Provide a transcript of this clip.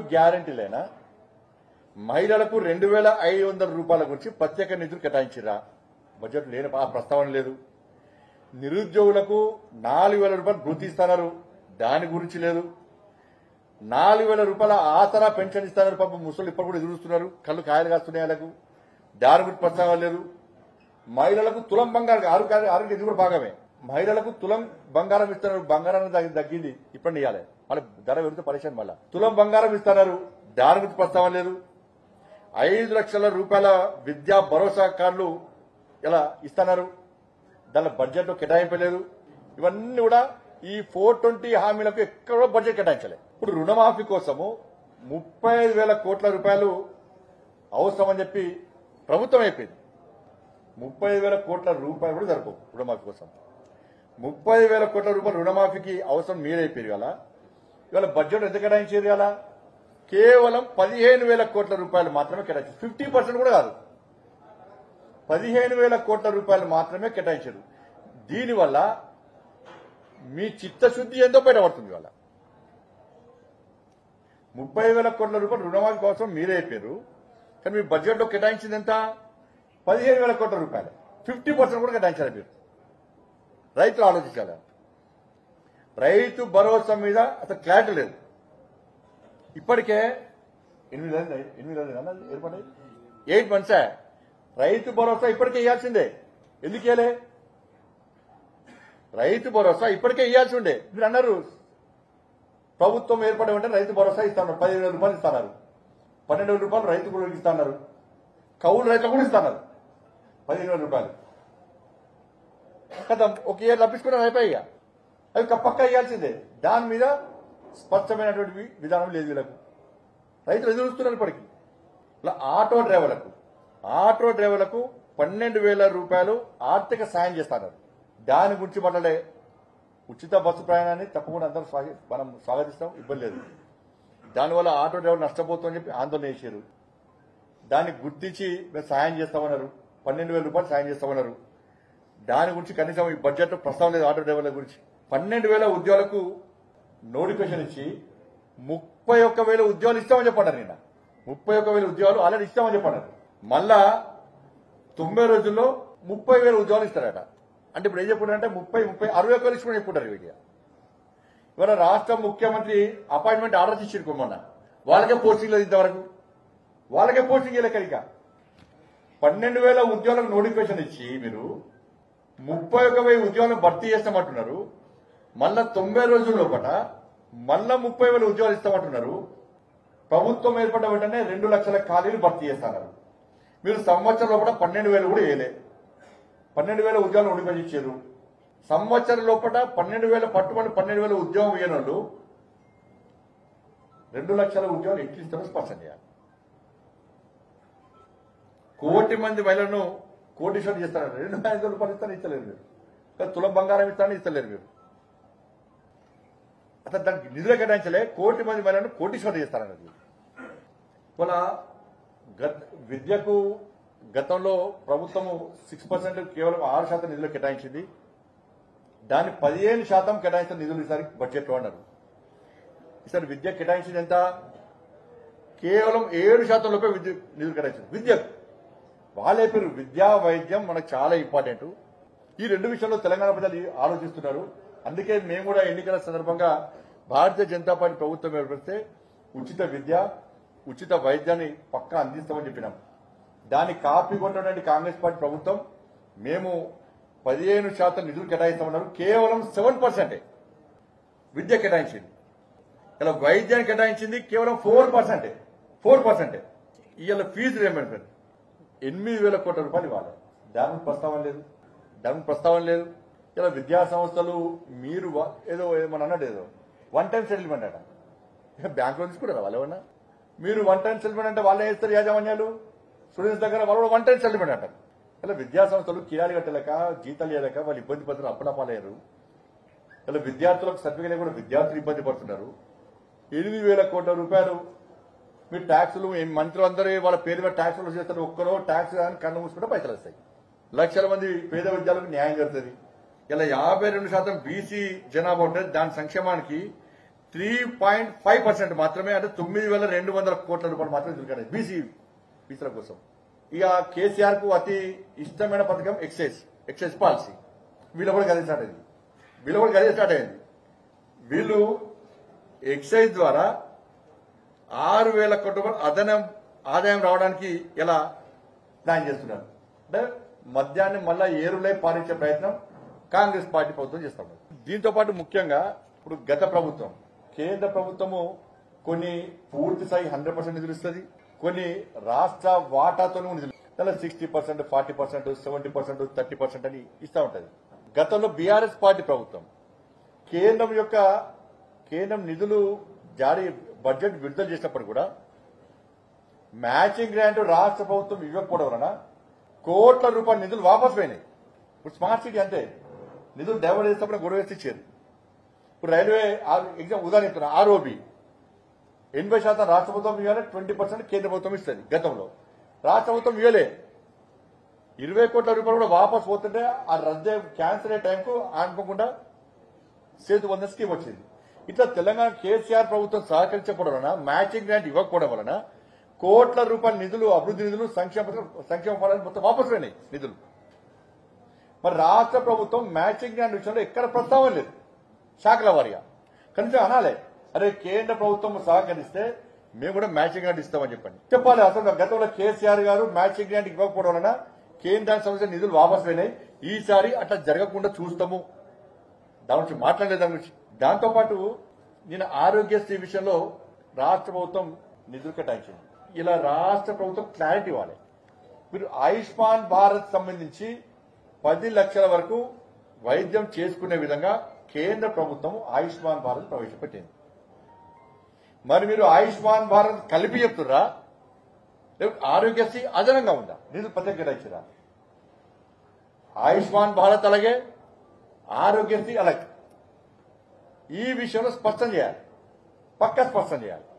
గ్యారంటీలేనా మహిళలకు రెండు వేల ఐదు వందల రూపాయల గురించి ప్రత్యేక నిధులు కేటాయించిరా బడ్జెట్ లేని ఆ ప్రస్తావన లేదు నిరుద్యోగులకు నాలుగు వేల రూపాయలు వృత్తి ఇస్తున్నారు దాని గురించి లేదు నాలుగు వేల రూపాయల ఆసరా పెన్షన్ ఇస్తున్నారు పాపం ముసలు ఇప్పుడు కూడా ఎదురుస్తున్నారు కళ్ళు కాయలు కాస్తున్నాయి వాళ్ళకు దాని గురించి ప్రస్తావన లేదు మహిళలకు తులం బంగారం ఆరు ఆరోగ్య ఇది కూడా భాగమే మహిళలకు తులం బంగారం ఇస్తున్నారు బంగారం తగ్గి- తగ్గింది ఇప్పుడు ఇవ్వాలి మళ్ళీ ధర పెడితే పరిశాన్ మళ్ళీ తులం బంగారం ఇస్తున్నారు దాని గురించి ప్రస్తావన లేదు ఐదు లక్షల రూపాయల విద్యా భరోసా కార్డులు ఇలా ఇస్తున్నారు దాని బడ్జెట్ కేటాయింపలేదు ఇవన్నీ కూడా ఈ ఫోర్ ట్వంటీ హామీలకు ఎక్కడ బడ్జెట్ కేటాయించలే ఇప్పుడు రుణమాఫీ కోసము ముప్పై ఐదు వేల కోట్ల రూపాయలు అవసరమని చెప్పి ప్రభుత్వం అయిపోయింది ముప్పై ఐదు వేల కోట్ల రూపాయలు కూడా జరపవు రుణమాఫీ కోసం ముప్పై ఐదు వేల కోట్ల రూపాయలు రుణమాఫీకి అవసరం మీరైపోయారు కదా ఇవాళ బడ్జెట్ ఎంత కేటాయించారు కదా కేవలం పదిహేను వేల కోట్ల రూపాయలు మాత్రమే కేటాయించారు ఫిఫ్టీ పర్సెంట్ కూడా కాదు పదిహేను వేల కోట్ల రూపాయలు మాత్రమే కేటాయించారు దీనివల్ల మీ చిత్తశుద్ధి ఎంతో బయటపడుతుంది ఇవాళ ముప్పై వేల కోట్ల రూపాయలు రుణమాఫీ కోసం మీరే అయిపోయారు కానీ మీ బడ్జెట్లో కేటాయించింది ఎంత పదిహేను వేల కోట్ల రూపాయలు ఫిఫ్టీ పర్సెంట్ కూడా కేటాయించారు మీరు రైతులు ఆలోచించాలి రైతు భరోసా మీద అసలు క్లారిటీ లేదు ఇప్పటికే ఎనిమిది నెలలు ఎనిమిది నెలలు ఏర్పడ్డాయి ఎయిట్ మంత్సే రైతు భరోసా ఇప్పటికే ఇవ్వాల్సిందే ఎందుకు ఇవ్వలే రైతు భరోసా ఇప్పటికే ఇవ్వాల్సి ఉండే మీరు అన్నారు ప్రభుత్వం ఏర్పడే ఉంటే రైతు భరోసా ఇస్తున్నారు పదిహేను వేల రూపాయలు ఇస్తున్నారు పన్నెండు వేల రూపాయలు రైతు కూడా ఇస్తున్నారు కౌలు రైతులు కూడా ఇస్తున్నారు పదిహేను వేల రూపాయలు కదా ఒక ఇయర్ లభించుకున్నాం అయిపోయి ఇక. అవి పక్క ఇవ్వాల్సిందే దాని మీద స్పష్టమైనటువంటి వి- విధానం లేదు వీళ్ళకు రైతులు ఎదురుస్తున్నారు ఇప్పటికి ఇలా ఆటో డ్రైవర్లకు ఆటో డ్రైవర్లకు పన్నెండు వేల రూపాయలు ఆర్థిక సాయం చేస్తున్నారు దాని గురించి మాట్లాడే ఉచిత బస్సు ప్రయాణాన్ని తప్పకుండా అందరూ స్వాగ- మనం స్వాగతిస్తాం ఇబ్బంది లేదు దానివల్ల ఆటో డ్రైవర్ నష్టపోతుందని చెప్పి ఆందోళన చేశారు దాన్ని గుర్తించి మేము సాయం చేస్తామన్నారు పన్నెండు వేల రూపాయలు సాయం చేస్తామన్నారు దాని గురించి కనీసం ఈ బడ్జెట్ ప్రస్తావన లేదు ఆటో డ్రైవర్ల గురించి పన్నెండు వేల ఉద్యోగాలకు నోటిఫికేషన్ ఇచ్చి ముప్పై ఒక్క వేల ఉద్యోగాలు ఇస్తామని చెప్పన్నారు నిన్న ముప్పై ఒక్క వేల ఉద్యోగాలు ఆల్రెడీ ఇస్తామని చెప్పన్నారు మళ్ళా తొంభై రోజుల్లో ముప్పై వేల ఉద్యోగాలు ఇస్తారట అంటే ఇప్పుడు ఏం చెప్పుకుంటారంటే ముప్పై ముప్పై అరవై ఒక్క వేలు ఇచ్చుకుని చెప్పుకుంటారు వీడియో ఇవాళ రాష్ట్ర ముఖ్యమంత్రి అపాయింట్మెంట్ ఆర్డర్ ఇచ్చారు మొన్న వాళ్ళకే పోస్టింగ్ లేదు ఇంతవరకు వాళ్ళకే పోస్టింగ్ ఇవ్వలేక ఇక పన్నెండు వేల ఉద్యోగాలకు నోటిఫికేషన్ ఇచ్చి మీరు ముప్పై ఒక వెయ్యి ఉద్యోగాలను భర్తీ చేస్తామంటున్నారు మళ్ళా తొంభై రోజుల లోపల మళ్ళా ముప్పై వేల ఉద్యోగాలు ఇస్తామంటున్నారు ప్రభుత్వం ఏర్పడ్డ వెంటనే రెండు లక్షల ఖాళీలు భర్తీ చేస్తున్నారు మీరు సంవత్సరం లోపల పన్నెండు వేలు కూడా వేయలే పన్నెండు వేల ఉద్యోగాలు నోటిఫికేషన్ ఇచ్చారు సంవత్సరం లోపల పన్నెండు వేల పట్టుబడి పన్నెండు వేల ఉద్యోగం ఇయ్యని వాళ్ళు రెండు లక్షల ఉద్యోగాలు ఎట్లు ఇస్తారో స్పష్టం చేయాలి కోటి మంది మహిళలను కోటీశ్వరం చేస్తారు రెండు వేల ఐదు రూపాయలు ఇస్తాను ఇస్తలేరు మీరు ఇంకా తులం బంగారం ఇస్తాను ఇస్తలేరు మీరు అసలు దానికి నిధులు కేటాయించలే కోటి మంది మహిళలను కోటీశ్వరం చేస్తారన్నది ఇవాళ గత విద్యకు గతంలో ప్రభుత్వము సిక్స్ పర్సెంట్ కేవలం ఆరు శాతం నిధులు కేటాయించింది దాన్ని పదిహేను శాతం కేటాయించిన నిధులు ఈసారి బడ్జెట్లో అన్నారు ఈసారి విద్య కేటాయించింది ఎంత కేవలం ఏడు శాతం లోపే విద్య నిధులు కేటాయించింది విద్యకు వాళ్ళే పేరు విద్యా వైద్యం మనకు చాలా ఇంపార్టెంట్ ఈ రెండు విషయంలో తెలంగాణ ప్రజలు ఆలోచిస్తున్నారు అందుకే మేము కూడా ఎన్నికల సందర్భంగా భారతీయ జనతా పార్టీ ప్రభుత్వం ఏర్పడితే ఉచిత విద్య ఉచిత వైద్యాన్ని పక్కా అందిస్తామని చెప్పినాం దాన్ని కాపీ కొన్నటువంటి కాంగ్రెస్ పార్టీ ప్రభుత్వం మేము పదిహేను శాతం నిధులు కేటాయిస్తామన్నారు కేవలం సెవెన్ పర్సెంటే విద్య కేటాయించింది ఇలా వైద్యాన్ని కేటాయించింది కేవలం ఫోర్ పర్సెంటే ఫోర్ పర్సెంటే ఇవాళ ఫీజు రియంబర్స్మెంట్ ఎనిమిది వేల కోట్ల రూపాయలు ఇవ్వాలి దాని ప్రస్తావన లేదు దాని ప్రస్తావన లేదు ఇలా విద్యా సంస్థలు మీరు వా- ఏదో ఏమని అన్నాడు ఏదో వన్ టైం సెటిల్మెంట్ అట ఇక బ్యాంకులో తీసుకుంటారా వాళ్ళు ఏమన్నా మీరు వన్ టైం సెటిల్మెంట్ అంటే వాళ్ళే వేస్తారు యాజమాన్యాలు స్టూడెంట్స్ దగ్గర వాళ్ళు కూడా వన్ టైం సెటిల్మెంట్ అంటారు ఇలా విద్యా సంస్థలు కిరాలు కట్టలేక జీతాలు ఇవ్వలేక వాళ్ళు ఇబ్బంది పడుతున్నారు అప్పలపాలయ్యారు ఇలా విద్యార్థులకు సర్టిఫికేట్ కూడా విద్యార్థులు ఇబ్బంది పడుతున్నారు ఎనిమిది వేల కోట్ల రూపాయలు మీరు ట్యాక్సులు ఈ మంత్రులు అందరూ వాళ్ళ పేరు మీద ట్యాక్సులు చేస్తారు ఒక్కరో ట్యాక్స్ కానీ కన్ను మూసుకుంటే పైసలు వస్తాయి లక్షల మంది పేద విద్యార్థులకు న్యాయం జరుగుతుంది ఇలా యాభై రెండు శాతం బీసీ జనాభా ఉంటుంది దాని సంక్షేమానికి త్రీ పాయింట్ ఫైవ్ పర్సెంట్ మాత్రమే అంటే తొమ్మిది వేల రెండు వందల కోట్ల రూపాయలు మాత్రమే దొరికాయి బీసీ బీసీల కోసం ఇక కేసీఆర్ కు అతి ఇష్టమైన పథకం ఎక్సైజ్ ఎక్సైజ్ పాలసీ వీళ్ళు కూడా గదే స్టార్ట్ అయింది వీళ్ళు కూడా గదే స్టార్ట్ అయింది వీళ్ళు ఎక్సైజ్ ద్వారా ఆరు వేల కోట్ల రూపాయలు అదనం ఆదాయం రావడానికి ఎలా ప్లాన్ చేస్తున్నారు అంటే మద్యాన్ని మళ్ళా ఏరులై పాలించే ప్రయత్నం కాంగ్రెస్ పార్టీ ప్రభుత్వం చేస్తా ఉంది దీంతో పాటు ముఖ్యంగా ఇప్పుడు గత ప్రభుత్వం కేంద్ర ప్రభుత్వము కొన్ని పూర్తి స్థాయి హండ్రెడ్ పర్సెంట్ నిధులు ఇస్తుంది కొన్ని రాష్ట్ర వాటాతో నిధులు దానిలో sixty percent forty percent seventy percent thirty percent అని ఇస్తా ఉంటది గతంలో బీఆర్ఎస్ పార్టీ ప్రభుత్వం కేంద్రం యొక్క కేంద్రం నిధులు జారీ బడ్జెట్ విడుదల చేసినప్పుడు కూడా మ్యాచింగ్ గ్రాంట్ రాష్ట్ర ప్రభుత్వం ఇవ్వకపోవడం వలన కోట్ల రూపాయల నిధులు వాపస్ పోయినాయి ఇప్పుడు స్మార్ట్ సిటీ అంతే నిధులు డైవర్ట్ చేసినప్పుడు గొడవ వేసి ఇచ్చారు ఇప్పుడు రైల్వే ఎగ్జామ్ ఉదాహరణ ఇస్తున్నా ఆర్ఓబి ఎనభై శాతం రాష్ట్ర ప్రభుత్వం ఇవ్వాలి ట్వంటీ పర్సెంట్ కేంద్ర ప్రభుత్వం ఇస్తుంది గతంలో రాష్ట్ర ప్రభుత్వం ఇవ్వలే ఇరవై కోట్ల రూపాయలు కూడా వాపస్ పోతుంటే ఆ రద్దే క్యాన్సిల్ అయ్యే టైంకు అనుకోకుండా సేతు వంద స్కీమ్ వచ్చింది ఇట్లా తెలంగాణ కేసీఆర్ ప్రభుత్వం సహకరించకపోవడం వలన మ్యాచింగ్ గ్రాంట్ ఇవ్వకపోవడం వలన కోట్ల రూపాయల నిధులు అభివృద్ధి నిధులు సంక్షేమ సంక్షేమ ఫలాలు మొత్తం వాపసు పోయినాయి నిధులు మరి రాష్ట్ర ప్రభుత్వం మ్యాచింగ్ గ్రాంట్ విషయంలో ఎక్కడ ప్రస్తావన లేదు శాఖల వారిగా కనీసం అనాలే అరే కేంద్ర ప్రభుత్వం సహకరిస్తే మేము కూడా మ్యాచింగ్ గ్రాంట్ ఇస్తామని చెప్పండి చెప్పాలి అసలు గతంలో కేసీఆర్ గారు మ్యాచింగ్ గ్రాంట్ ఇవ్వకపోవడం వలన కేంద్రానికి సంబంధించిన నిధులు వాపసు పోయినాయి ఈసారి అట్లా జరగకుండా చూస్తాము దాని గురించి మాట్లాడలేదు దాని గురించి దాంతోపాటు నేను ఆరోగ్యశ్రీ విషయంలో రాష్ట్ర ప్రభుత్వం నిధులు కేటాయించింది ఇలా రాష్ట్ర ప్రభుత్వం క్లారిటీ ఇవ్వాలి మీరు ఆయుష్మాన్ భారత్ సంబంధించి పది లక్షల వరకు వైద్యం చేసుకునే విధంగా కేంద్ర ప్రభుత్వం ఆయుష్మాన్ భారత్ ప్రవేశపెట్టింది మరి మీరు ఆయుష్మాన్ భారత్ కలిపి చెప్తుర్రా లేకపోతే ఆరోగ్యశ్రీ అదనంగా ఉందా నిధులు ప్రత్యేక కేటాయించారా ఆయుష్మాన్ భారత్ అలాగే ఆరోగ్యశ్రీ అలాగే ఈ విషయంలో స్పష్టం చేయాలి పక్కా స్పష్టం చేయాలి